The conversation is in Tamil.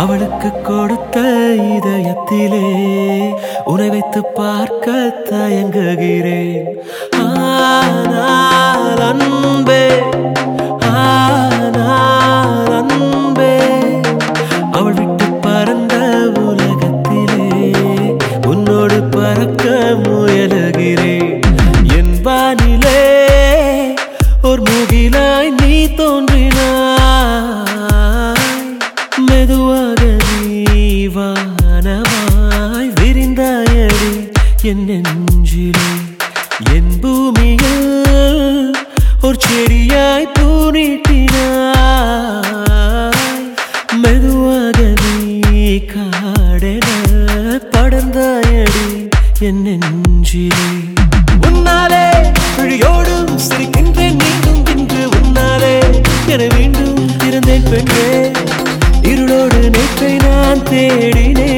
அவளுக்கு கொடுத்த இதயத்திலே உன்னை வைத்து பார்க்க தயங்குகிறேன் ஆனால் அன்பே ஆனால் அன்பே அவள் விட்டு பறந்த உலகத்திலே உன்னோடு பறக்க முயலுகிறேன் என் வானிலே ஒரு முகிலாய் நீ தோன்றினாய் மெதுவாக நீ வானமாய் விரிந்தாயடி என் நெஞ்சிலே என் பூமியில் ஒரு செடியாய் பூ நீட்டினாய் மெதுவாக நீ காடென படர்ந்தாயடி என் நெஞ்சிலே உன்னாலே விழியோடும் சிரிக்கின்றேன் மீண்டும் இன்று உன்னாலே என மீண்டும் இருந்தேன் பெண்ணே இருளோடு நேற்றை நான் தேடினேன்